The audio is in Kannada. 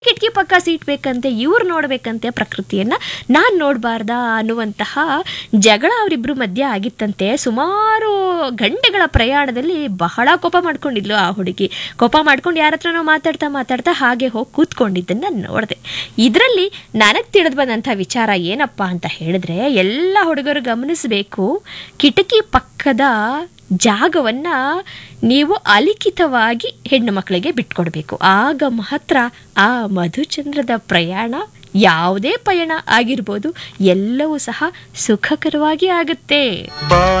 ಕಿಟಕಿ ಪಕ್ಕ ಸೀಟ್ ಬೇಕಂತೆ ಇವ್ರು ನೋಡ್ಬೇಕಂತೆ ಪ್ರಕೃತಿಯನ್ನ ನಾನ್ ನೋಡಬಾರ್ದಾ ಅನ್ನುವಂತಹ ಜಗಳ ಅವರಿಬ್ರು ಮಧ್ಯೆ ಆಗಿತ್ತಂತೆ ಸುಮಾರು ಗಂಟೆಗಳ ಪ್ರಯಾಣದಲ್ಲಿ ಬಹಳ ಕೋಪ ಮಾಡ್ಕೊಂಡಿದ್ಲು ಆ ಹುಡುಗಿ ಕೋಪ ಮಾಡ್ಕೊಂಡು ಯಾರ ಹತ್ರನೋ ಮಾತಾಡ್ತಾ ಮಾತಾಡ್ತಾ ಹಾಗೆ ಹೋಗಿ ಕೂತ್ಕೊಂಡಿದ್ದನ್ನ ನೋಡಿದೆ ಇದರಲ್ಲಿ ನನಗೆ ತಿಳಿದು ಬಂದಂಥ ವಿಚಾರ ಏನಪ್ಪ ಅಂತ ಹೇಳಿದ್ರೆ ಎಲ್ಲ ಹುಡುಗರು ಗಮನಿಸಬೇಕು ಕಿಟಕಿ ಪಕ್ಕದ ಜಾಗವನ್ನ ನೀವು ಅಲಿಖಿತವಾಗಿ ಹೆಣ್ಣು ಮಕ್ಕಳಿಗೆ ಬಿಟ್ಕೊಡ್ಬೇಕು ಆಗ ಮಾತ್ರ ಆ ಮಧುಚಂದ್ರದ ಪ್ರಯಾಣ ಯಾವುದೇ ಪಯಣ ಆಗಿರ್ಬೋದು ಎಲ್ಲವೂ ಸಹ ಸುಖಕರವಾಗಿ ಆಗುತ್ತೆ ಬಾ